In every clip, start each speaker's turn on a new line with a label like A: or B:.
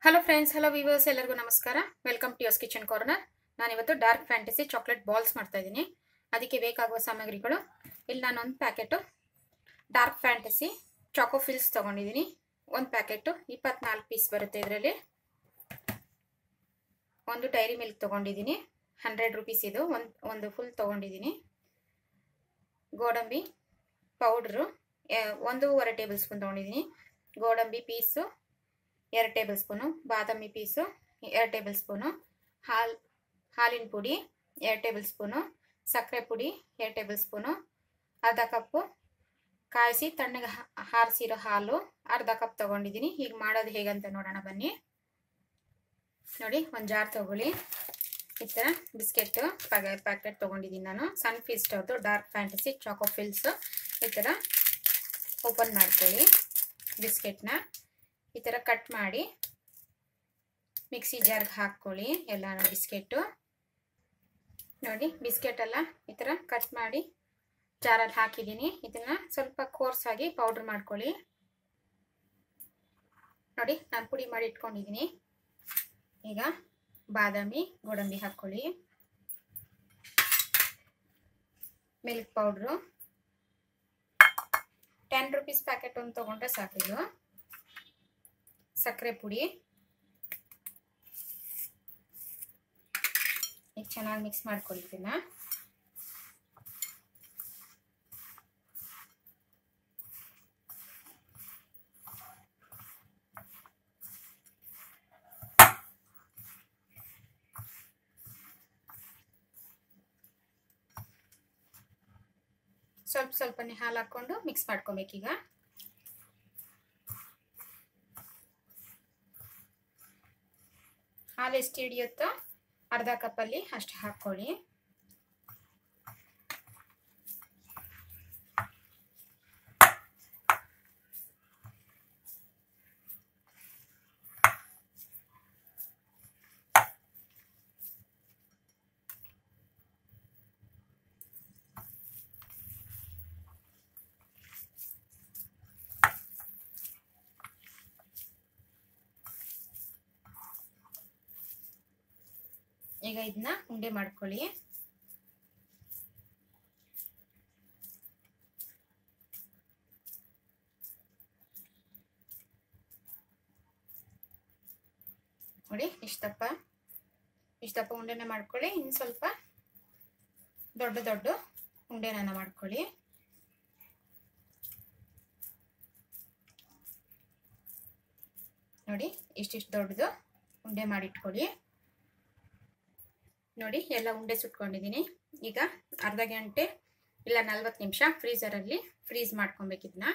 A: hello friends hello viewers ಎಲ್ಲರಿಗೂ ನಮಸ್ಕಾರ welcome to Yas kitchen corner ನಾನಿವತ್ತು ಡಾರ್ಕ್ ಫ್ಯಾಂಟಸಿ ಚಾಕ್ಲೇಟ್ ಬಾಲ್ಸ್ ಮಾಡ್ತಾ ಇದ್ದೀನಿ ಅದಕ್ಕೆ ಬೇಕಾಗುವ ಸಾಮಗ್ರಿಗಳು ಇಲ್ಲಿ ನಾನು ಒಂದು packet dark fantasy choco fills ತೊಗೊಂಡಿದ್ದೀನಿ ಒಂದು ಪ್ಯಾಕೆಟು ಇಪ್ಪತ್ನಾಲ್ಕು ಪೀಸ್ ಬರುತ್ತೆ ಇದರಲ್ಲಿ ಒಂದು ಡೈರಿ ಮಿಲ್ಕ್ ತೊಗೊಂಡಿದ್ದೀನಿ ಹಂಡ್ರೆಡ್ ರುಪೀಸ್ ಇದು ಒಂದು ಒಂದು ಫುಲ್ ತೊಗೊಂಡಿದ್ದೀನಿ ಗೋಡಂಬಿ ಪೌಡ್ರು ಒಂದೂವರೆ ಟೇಬಲ್ ಸ್ಪೂನ್ ತೊಗೊಂಡಿದ್ದೀನಿ ಗೋಡಂಬಿ ಪೀಸು ಎರಡು ಟೇಬಲ್ ಸ್ಪೂನು ಬಾದಾಮಿ ಪೀಸು ಎರಡು ಟೇಬಲ್ ಸ್ಪೂನು ಹಾಲು ಹಾಲಿನ ಪುಡಿ ಎರಡು ಟೇಬಲ್ ಸ್ಪೂನು ಸಕ್ಕರೆ ಪುಡಿ ಎರಡು ಟೇಬಲ್ ಸ್ಪೂನು ಅರ್ಧ ಕಪ್ಪು ಕಾಯಿಸಿ ತಣ್ಣಗೆ ಹಾರಿಸಿರೋ ಹಾಲು ಅರ್ಧ ಕಪ್ ತೊಗೊಂಡಿದ್ದೀನಿ ಈಗ ಮಾಡೋದು ಹೇಗಂತ ನೋಡೋಣ ಬನ್ನಿ ನೋಡಿ ಒಂದು ಜಾರ್ ತೊಗೊಳ್ಳಿ ಈ ಥರ ಬಿಸ್ಕೆಟ್ ಪ್ಯಾಕೆಟ್ ತೊಗೊಂಡಿದ್ದೀನಿ ನಾನು ಸನ್ ಫೀಸ್ಟ್ ಅವ್ರದ್ದು ಡಾರ್ಕ್ ಫ್ಯಾಂಟಸಿ ಚಾಕೋ ಫಿಲ್ಸ್ ಈ ಥರ ಓಪನ್ ಮಾಡ್ಕೊಳ್ಳಿ ಬಿಸ್ಕೆಟ್ನ ಈ ಥರ ಕಟ್ ಮಾಡಿ ಮಿಕ್ಸಿ ಜಾರ್ಗೆ ಹಾಕ್ಕೊಳ್ಳಿ ಎಲ್ಲ ಬಿಸ್ಕೆಟು ನೋಡಿ ಬಿಸ್ಕೆಟ್ ಎಲ್ಲ ಈ ಥರ ಕಟ್ ಮಾಡಿ ಜಾರಲ್ಲಿ ಹಾಕಿದ್ದೀನಿ ಇದನ್ನು ಸ್ವಲ್ಪ ಕೋರ್ಸಾಗಿ ಪೌಡ್ರ್ ಮಾಡ್ಕೊಳ್ಳಿ ನೋಡಿ ನಾನು ಪುಡಿ ಮಾಡಿ ಇಟ್ಕೊಂಡಿದ್ದೀನಿ ಈಗ ಬಾದಾಮಿ ಗೋಡಂಬಿ ಹಾಕ್ಕೊಳ್ಳಿ milk powder ten rupees packet ಒಂದು ತೊಗೊಂಡ್ರೆ ಸಾಕಿದು ಸಕ್ಕರೆ ಪುಡಿ ಈಗ ಚೆನ್ನಾಗಿ ಮಿಕ್ಸ್ ಮಾಡ್ಕೊಳ್ತೀನ ಸ್ವಲ್ಪ ಸ್ವಲ್ಪನೇ ಹಾಲು ಹಾಕ್ಕೊಂಡು ಮಿಕ್ಸ್ ಮಾಡ್ಕೊಬೇಕೀಗ ಹಾಲು ಎಷ್ಟು ಹಿಡಿಯುತ್ತೋ ಅರ್ಧ ಕಪ್ಪಲ್ಲಿ ಅಷ್ಟು ಹಾಕ್ಕೊಳ್ಳಿ ಈಗ ಇದನ್ನ ಉಂಡೆ ಮಾಡ್ಕೊಳ್ಳಿ ನೋಡಿ ಇಷ್ಟಪ್ಪ ಇಷ್ಟಪ್ಪ ಉಂಡೆನ ಮಾಡ್ಕೊಳ್ಳಿ ಇನ್ನು ಸ್ವಲ್ಪ ದೊಡ್ಡ ದೊಡ್ಡ ಉಂಡೆನ ಮಾಡ್ಕೊಳ್ಳಿ ನೋಡಿ ಇಷ್ಟಿಷ್ಟು ದೊಡ್ಡದು ಉಂಡೆ ಮಾಡಿಟ್ಕೊಳ್ಳಿ ನೋಡಿ ಎಲ್ಲ ಉಂಡೆ ಸುಟ್ಕೊಂಡಿದ್ದೀನಿ ಈಗ ಅರ್ಧ ಗಂಟೆ ಇಲ್ಲ ನಲ್ವತ್ತು ನಿಮಿಷ ಫ್ರೀಸರಲ್ಲಿ ಫ್ರೀಸ್ ಮಾಡ್ಕೊಬೇಕಿದ್ನ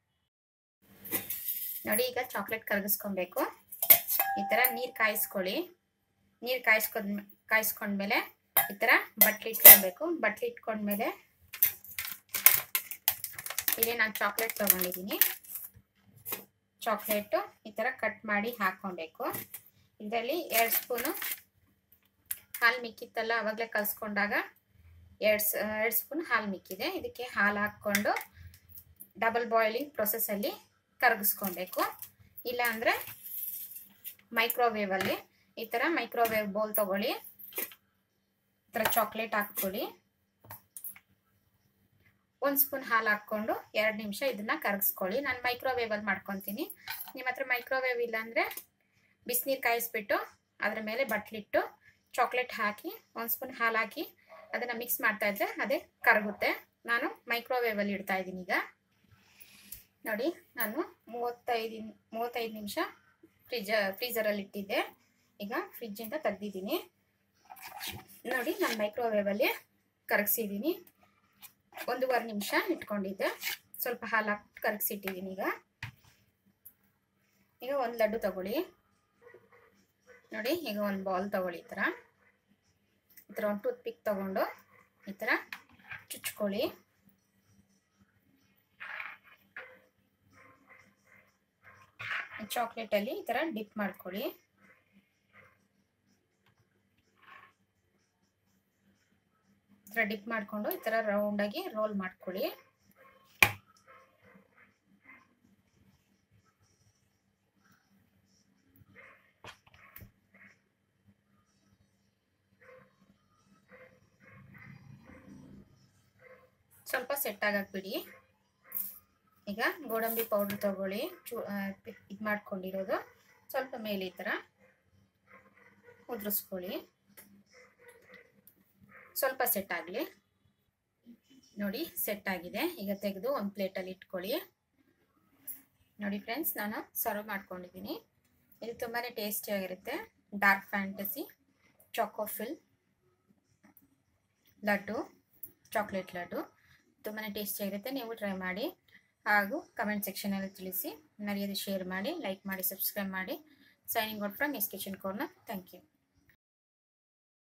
A: ನೋಡಿ ಈಗ ಚಾಕ್ಲೇಟ್ ಕರಗಿಸ್ಕೊಬೇಕು ಈ ಥರ ನೀರು ಕಾಯಿಸ್ಕೊಳ್ಳಿ ನೀರು ಕಾಯಿಸ್ಕೊಂಡ್ ಕಾಯಿಸ್ಕೊಂಡ್ಮೇಲೆ ಈ ಥರ ಬಟ್ಲಿ ಇಟ್ಕೊಳ್ಬೇಕು ಬಟ್ಲಿ ಇಟ್ಕೊಂಡ್ಮೇಲೆ ಇಲ್ಲಿ ನಾನು ಚಾಕ್ಲೇಟ್ ತೊಗೊಂಡಿದ್ದೀನಿ ಚಾಕ್ಲೇಟು ಈ ಥರ ಕಟ್ ಮಾಡಿ ಹಾಕ್ಕೊಬೇಕು ಇದರಲ್ಲಿ ಎರಡು ಸ್ಪೂನು ಹಾಲು ಮಿಕ್ಕಿತ್ತಲ್ಲ ಅವಾಗಲೇ ಕಲಿಸ್ಕೊಂಡಾಗ ಎರಡು ಎರಡು ಸ್ಪೂನ್ ಹಾಲು ಮಿಕ್ಕಿದೆ ಇದಕ್ಕೆ ಹಾಲು ಹಾಕ್ಕೊಂಡು ಡಬಲ್ ಬಾಯ್ಲಿಂಗ್ ಪ್ರೊಸೆಸಲ್ಲಿ ಕರಗಿಸ್ಕೊಬೇಕು ಇಲ್ಲ ಅಂದರೆ ಮೈಕ್ರೋವೇವಲ್ಲಿ ಈ ಥರ ಮೈಕ್ರೋವೇವ್ ಬೌಲ್ ತೊಗೊಳ್ಳಿ ಈ ಥರ ಚಾಕ್ಲೇಟ್ ಹಾಕ್ಕೊಳ್ಳಿ ಒಂದು ಸ್ಪೂನ್ ಹಾಲು ಹಾಕ್ಕೊಂಡು ಎರಡು ನಿಮಿಷ ಇದನ್ನು ಕರಗಿಸ್ಕೊಳ್ಳಿ ನಾನು ಮೈಕ್ರೋವೇವಲ್ಲಿ ಮಾಡ್ಕೊತೀನಿ ನಿಮ್ಮ ಹತ್ರ ಮೈಕ್ರೋವೇವ್ ಇಲ್ಲಾಂದರೆ ಬಿಸಿನೀರು ಕಾಯಿಸ್ಬಿಟ್ಟು ಅದ್ರ ಮೇಲೆ ಬಟ್ಲಿಟ್ಟು ಚಾಕ್ಲೇಟ್ ಹಾಕಿ ಒಂದು ಸ್ಪೂನ್ ಹಾಲು ಹಾಕಿ ಅದನ್ನು ಮಿಕ್ಸ್ ಮಾಡ್ತಾ ಇದ್ದೆ ಅದೇ ಕರಗುತ್ತೆ ನಾನು ಮೈಕ್ರೋವೇವಲ್ಲಿ ಇಡ್ತಾ ಇದ್ದೀನಿ ಈಗ ನೋಡಿ ನಾನು ಮೂವತ್ತೈದು ಮೂವತ್ತೈದು ನಿಮಿಷ ಫ್ರಿಜ್ ಫ್ರೀಸರಲ್ಲಿ ಇಟ್ಟಿದ್ದೆ ಈಗ ಫ್ರಿಜ್ಜಿಂದ ತೆಗ್ದಿದ್ದೀನಿ ನೋಡಿ ನಾನು ಮೈಕ್ರೋವೇವಲ್ಲಿ ಕರಗಿಸಿದ್ದೀನಿ ಒಂದೂವರೆ ನಿಮಿಷ ಇಟ್ಕೊಂಡಿದ್ದೆ ಸ್ವಲ್ಪ ಹಾಲು ಹಾಕಿ ಕರಗಿಸಿಟ್ಟಿದ್ದೀನಿ ಈಗ ಈಗ ಒಂದು ಲಡ್ಡು ತಗೊಳ್ಳಿ ನೋಡಿ ಈಗ ಒಂದು ಬಾಲ್ ತಗೊಳ್ಳಿ ಈ ಥರ ಈ ಥರ ಒಂದು ಟೂತ್ ಪಿಕ್ ತಗೊಂಡು ಈ ಥರ ಚುಚ್ಕೊಳ್ಳಿ ಚಾಕ್ಲೇಟಲ್ಲಿ ಈ ಥರ ಡಿಪ್ ಮಾಡ್ಕೊಳ್ಳಿ ಈ ಥರ ಡಿಪ್ ಮಾಡಿಕೊಂಡು ಈ ಥರ ರೌಂಡಾಗಿ ರೋಲ್ ಮಾಡ್ಕೊಳ್ಳಿ ಸೆಟ್ ಆಗಕ್ಕೆ ಬಿಡಿ ಈಗ ಗೋಡಂಬಿ ಪೌಡ್ರ್ ತೊಗೊಳ್ಳಿ ಚೂ ಇದು ಮಾಡ್ಕೊಂಡಿರೋದು ಸ್ವಲ್ಪ ಮೇಲೆ ಈ ಥರ ಉದುರಿಸ್ಕೊಳ್ಳಿ ಸ್ವಲ್ಪ ಸೆಟ್ ಆಗಲಿ ನೋಡಿ ಸೆಟ್ ಆಗಿದೆ ಈಗ ತೆಗೆದು ಒಂದು ಪ್ಲೇಟಲ್ಲಿ ಇಟ್ಕೊಳ್ಳಿ ನೋಡಿ ಫ್ರೆಂಡ್ಸ್ ನಾನು ಸರ್ವ್ ಮಾಡ್ಕೊಂಡಿದ್ದೀನಿ ಇದು ತುಂಬಾ ಟೇಸ್ಟಿಯಾಗಿರುತ್ತೆ dark fantasy choco fill laddu chocolate laddu ತುಂಬಾ ಟೇಸ್ಟಿಯಾಗಿರುತ್ತೆ ನೀವು ಟ್ರೈ ಮಾಡಿ ಹಾಗೂ ಕಮೆಂಟ್ ಸೆಕ್ಷನಲ್ಲಿ ತಿಳಿಸಿ ಮರೆಯದೆ ಶೇರ್ ಮಾಡಿ ಲೈಕ್ ಮಾಡಿ ಸಬ್ಸ್ಕ್ರೈಬ್ ಮಾಡಿ signing out from S kitchen corner thank you